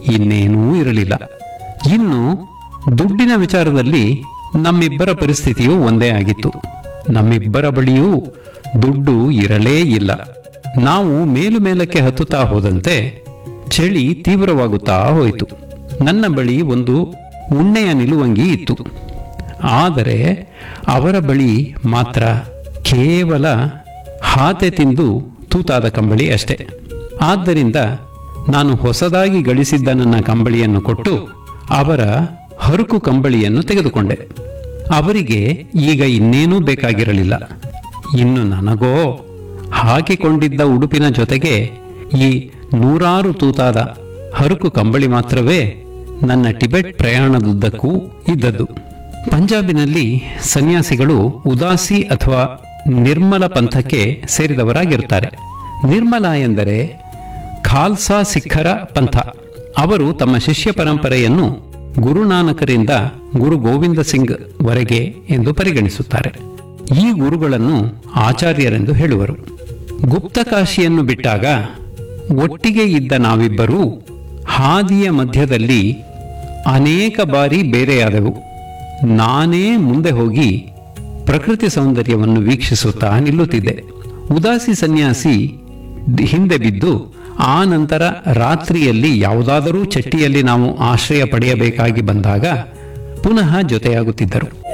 ಇನ್ನೇನೂ ಇರಲಿಲ್ಲ ಇನ್ನು ದುಡ್ಡಿನ ವಿಚಾರದಲ್ಲಿ ನಮ್ಮಿಬ್ಬರ ಪರಿಸ್ಥಿತಿಯು ಒಂದೇ ಆಗಿತ್ತು ನಮ್ಮಿಬ್ಬರ ಬಳಿಯೂ ದುಡ್ಡು ಇರಲೇ ಇಲ್ಲ ನಾವು ಮೇಲು ಮೇಲಕ್ಕೆ ಹತ್ತುತ್ತಾ ಹೋದಂತೆ ಚಳಿ ತೀವ್ರವಾಗುತ್ತಾ ಹೋಯಿತು ನನ್ನ ಬಳಿ ಒಂದು ಉಣ್ಣೆಯ ನಿಲುವಂಗಿ ಇತ್ತು ಆದರೆ ಅವರ ಬಳಿ ಮಾತ್ರ ಕೇವಲ ಹಾತೆ ತಿಂದು ತೂತಾದ ಕಂಬಳಿ ಅಷ್ಟೇ ಆದ್ದರಿಂದ ನಾನು ಹೊಸದಾಗಿ ಗಳಿಸಿದ್ದ ನನ್ನ ಕಂಬಳಿಯನ್ನು ಕೊಟ್ಟು ಅವರ ಹರುಕು ಕಂಬಳಿಯನ್ನು ತೆಗೆದುಕೊಂಡೆ ಅವರಿಗೆ ಈಗ ಇನ್ನೇನೂ ಬೇಕಾಗಿರಲಿಲ್ಲ ಇನ್ನು ನನಗೋ ಹಾಕಿಕೊಂಡಿದ್ದ ಉಡುಪಿನ ಜೊತೆಗೆ ಈ ನೂರಾರು ತೂತಾದ ಹರುಕು ಕಂಬಳಿ ಮಾತ್ರವೇ ನನ್ನ ಟಿಬೆಟ್ ಪ್ರಯಾಣದುದ್ದಕ್ಕೂ ಇದ್ದದ್ದು ಪಂಜಾಬಿನಲ್ಲಿ ಸನ್ಯಾಸಿಗಳು ಉದಾಸಿ ಅಥವಾ ನಿರ್ಮಲ ಪಂಥಕ್ಕೆ ಸೇರಿದವರಾಗಿರುತ್ತಾರೆ ನಿರ್ಮಲ ಎಂದರೆ ಖಾಲ್ಸಾ ಸಿಖ್ಖರ ಪಂಥ ಅವರು ತಮ್ಮ ಶಿಷ್ಯ ಪರಂಪರೆಯನ್ನು ಗುರುನಾನಕರಿಂದ ಗುರು ಗೋವಿಂದ ಸಿಂಗ್ ವರೆಗೆ ಎಂದು ಪರಿಗಣಿಸುತ್ತಾರೆ ಈ ಗುರುಗಳನ್ನು ಆಚಾರ್ಯರೆಂದು ಹೇಳುವರು ಗುಪ್ತಕಾಶಿಯನ್ನು ಬಿಟ್ಟಾಗ ಒಟ್ಟಿಗೆ ಇದ್ದ ನಾವಿಬ್ಬರೂ ಹಾದಿಯ ಮಧ್ಯದಲ್ಲಿ ಅನೇಕ ಬಾರಿ ಬೇರೆಯಾದೆವು ನಾನೇ ಮುಂದೆ ಹೋಗಿ ಪ್ರಕೃತಿ ಸೌಂದರ್ಯವನ್ನು ವೀಕ್ಷಿಸುತ್ತಾ ನಿಲ್ಲುತ್ತಿದ್ದೆ ಉದಾಸಿ ಸನ್ಯಾಸಿ ದಿ- ಹಿಂದೆ ಬಿದ್ದು ಆ ನಂತರ ರಾತ್ರಿಯಲ್ಲಿ ಯಾವುದಾದರೂ ಚಟ್ಟಿಯಲ್ಲಿ ನಾವು ಆಶ್ರಯ ಪಡೆಯಬೇಕಾಗಿ ಬಂದಾಗ ಪುನಃ ಜೊತೆಯಾಗುತ್ತಿದ್ದರು